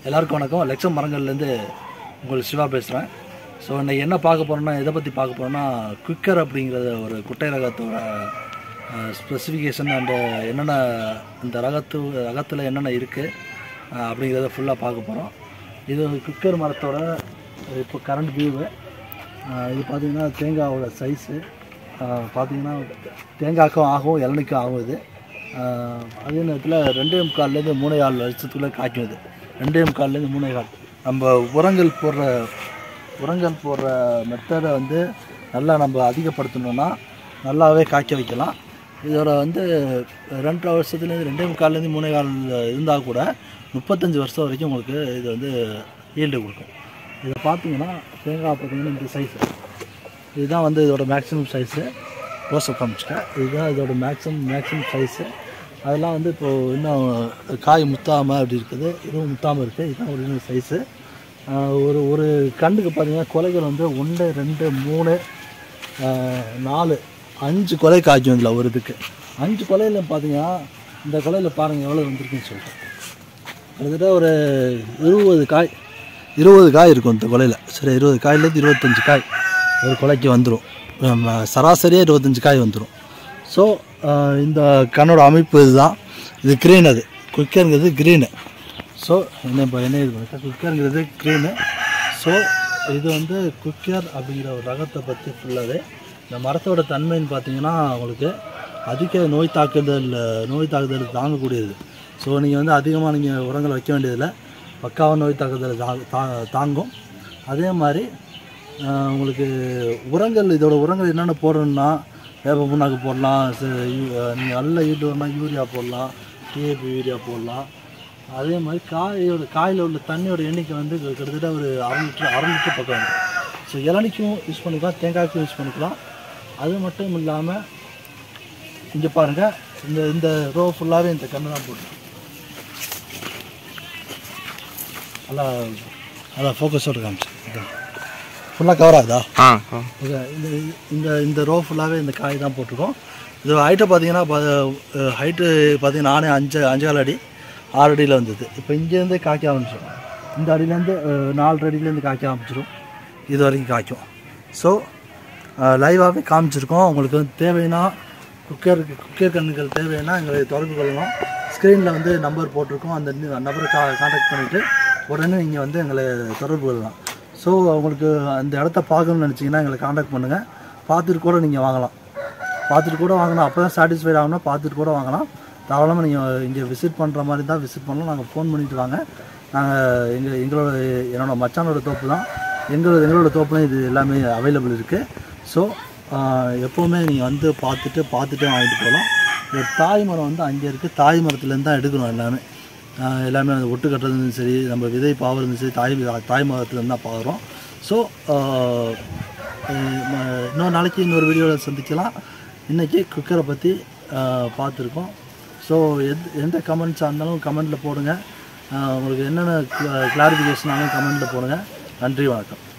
எல்லாருக்கும் வணக்கம் லெக்சம் மரங்கள்லேருந்து உங்கள் சிவா பேசுகிறேன் ஸோ இன்னைக்கு என்ன பார்க்க போகிறோம்னா எதை பற்றி பார்க்க போகிறோம்னா குக்கர் அப்படிங்கிறத ஒரு குட்டை ரகத்தோட ஸ்பெசிஃபிகேஷன் அண்டு என்னென்ன இந்த ரகத்து ரகத்தில் என்னென்ன இருக்குது அப்படிங்கிறத ஃபுல்லாக பார்க்க போகிறோம் இது குக்கர் மரத்தோட இப்போ கரண்ட் வியூவு இது பார்த்தீங்கன்னா தேங்காவோட சைஸு பார்த்தீங்கன்னா தேங்காய்க்கும் ஆகும் இளநிக்கும் ஆகும் இது ஆஹ் அதே நேரத்தில் ரெண்டே முக்கால்லேருந்து மூணே கால் வருஷத்துக்குள்ளே காய்க்கும் இது ரெண்டே முக்கால்லேருந்து மூணே கால் நம்ம உரங்கள் போடுற உரங்கள் போடுற மெத்தடை வந்து நல்லா நம்ம அதிகப்படுத்தணும்னா நல்லாவே காய்க்க வைக்கலாம் இதோட வந்து ரெண்டரை வருஷத்துலேருந்து ரெண்டே முக்கால்லேருந்து மூணே கால் இருந்தால் கூட முப்பத்தஞ்சு வருஷம் வரைக்கும் உங்களுக்கு இது வந்து ஈல்டு கொடுக்கும் இதை பார்த்தீங்கன்னா தேங்காய் பார்த்தீங்கன்னா இந்த சைஸு இதுதான் வந்து இதோட மேக்ஸிமம் சைஸு க்ளோஸ்அப் காமிச்சிட்டேன் இதுதான் இதோட மேக்ஸிமம் மேக்ஸிமம் சைஸு அதெல்லாம் வந்து இப்போது இன்னும் காய் முத்தாமல் அப்படி இருக்குது இதுவும் முத்தாமல் இருக்குது இதுதான் ஒரிஜினல் சைஸு ஒரு ஒரு கண்டுக்கு பார்த்தீங்கன்னா கொலைகள் வந்து ஒன்று ரெண்டு மூணு ஆஹ், நாலு அஞ்சு கொலை காய்க்கும் இதில் ஒரு இதுக்கு அஞ்சு கொலையில் பார்த்தீங்கன்னா இந்த கொலையில் பாருங்கள் எவ்வளோ வந்திருக்குன்னு சொல்லிட்டு கிட்டத்தட்ட ஒரு இருபது காய் இருபது காய் இருக்கும் இந்த கொலையில் சரி இருபது காயிலேருந்து இருபத்தஞ்சி காய் ஒரு கொலைக்கு வந்துடும் சராசரியாக இருபத்தஞ்சி காய் வந்துடும் ஸோ இந்த கண்ணோட அமைப்பு இதுதான் இது க்ரீன் அது குக்கருங்கிறது க்ரீனு ஸோ என்ன இப்போ என்ன இது பண்ணுறேன் குக்கருங்கிறது க்ரீனு ஸோ இது வந்து குக்கர் அப்படிங்கிற ஒரு ரகத்தை பற்றி ஃபுல்லாகவே இந்த மரத்தோட தன்மைன்னு பார்த்தீங்கன்னா உங்களுக்கு அதிக நோய் தாக்குதல் நோய் தாக்குதல் தாங்கக்கூடியது ஸோ நீங்கள் வந்து அதிகமாக நீங்கள் உரங்களை வைக்க வேண்டியதில்லை பக்காவாக நோய் தாக்குதல் தா- தா- தாங்கும் அதே மாதிரி ஆஹ், உங்களுக்கு உரங்கள் இதோட உரங்கள் என்னென்ன போடணும்னா வேப்ப புண்ணாக்கு போடலாம் நீங்கள் நல்ல ஈட்டு வரணும்னா யூரியா போடலாம் டிஏபி யூரியா போடலாம் அதே மாதிரி காயோட காயில் உள்ள தண்ணியோட எண்ணிக்கை வந்து கிட்டத்தட்ட ஒரு அரை லிட்டர் அரை லிட்டர் பக்கம் வரும் ஸோ இளநிக்கும் யூஸ் பண்ணிக்கலாம் தேங்காய்க்கும் யூஸ் பண்ணிக்கலாம் அது மட்டும் இல்லாமல் இங்கே பாருங்கள் இந்த இந்த ரோ ஃபுல்லாகவே இந்த கண்ணு தான் போட்டு நல்லா நல்லா ஃபோக்கஸோட காமிச்சு ஃபுல்லாக கவர் ஆகுதா ஆ ஓகே இந்த இந்த இந்த ரோ ஃபுல்லாகவே இந்த காய் தான் போட்டிருக்கோம் இது ஹைட்டை பார்த்தீங்கன்னா ஹைட்டு பார்த்தீங்கன்னா நானே அஞ்சு அஞ்சு கால் அடி ஆறு அடியில் வந்தது இப்போ இங்கேருந்தே காய்க்க ஆரம்பிச்சிடும் இந்த அடியிலேருந்து அஹ், நாலரை அடியிலேருந்து காய்க்க ஆரம்பிச்சிடும் இது வரைக்கும் காய்க்கும் ஸோ லைவாகவே காமிச்சிருக்கோம் உங்களுக்கு வந்து தேவைன்னா குக்கருக்கு குக்கர் கண்ணுகள் தேவைன்னா எங்களை தொடர்பு கொள்ளலாம் ஸ்க்ரீனில் வந்து நம்பர் போட்டிருக்கோம் அந்த நம்பரை கா காண்டாக்ட் பண்ணிவிட்டு உடனே நீங்கள் வந்து எங்களை தொடர்பு கொள்ளலாம் ஸோ உங்களுக்கு அந்த இடத்த பார்க்கணும்னு நினச்சிங்கன்னா எங்களை காண்டாக்ட் பண்ணுங்கள் பார்த்துட்டு கூட நீங்கள் வாங்கலாம் பார்த்துட்டு கூட வாங்கலாம் அப்போ தான் சாட்டிஸ்ஃபைட் ஆகணும்னா பார்த்துட்டு கூட வாங்கலாம் தாராளமாக நீங்கள் இங்கே விசிட் பண்ணுற மாதிரி தான் விசிட் பண்ணலாம் நாங்கள் ஃபோன் பண்ணிட்டு வாங்க நாங்கள் எங்கள் எங்களோட என்னோட மச்சானோட தோப்பு தான் எங்களோட எங்களோட தோப்புலையும் இது எல்லாமே அவைலபிள் இருக்குது ஸோ எப்போவுமே நீங்கள் வந்து பார்த்துட்டு பார்த்துட்டு வாங்கிட்டு போகலாம் ஒரு தாய் மரம் வந்து அங்கே இருக்குது தாய் மரத்துலேருந்து தான் எடுக்கணும் எல்லாமே ஆஹ் எல்லாமே அந்த ஒட்டு கட்டுறதும் சரி நம்ம விதை பாவுறதும் சரி தாய் தாய் மரத்துலேருந்து தான் பாக்குறோம் ஸோ இன்னொரு நாளைக்கு இன்னொரு வீடியோவில் சந்திக்கலாம் இன்றைக்கி குக்கரை பற்றி பார்த்துருக்கோம் ஸோ எத் எந்த கமெண்ட்ஸாக இருந்தாலும் கமெண்ட்டில் போடுங்க ஆஹ் உங்களுக்கு என்னென்ன கிளாரிஃபிகேஷன் ஆனாலும் கமெண்ட்டில் போடுங்க நன்றி வணக்கம்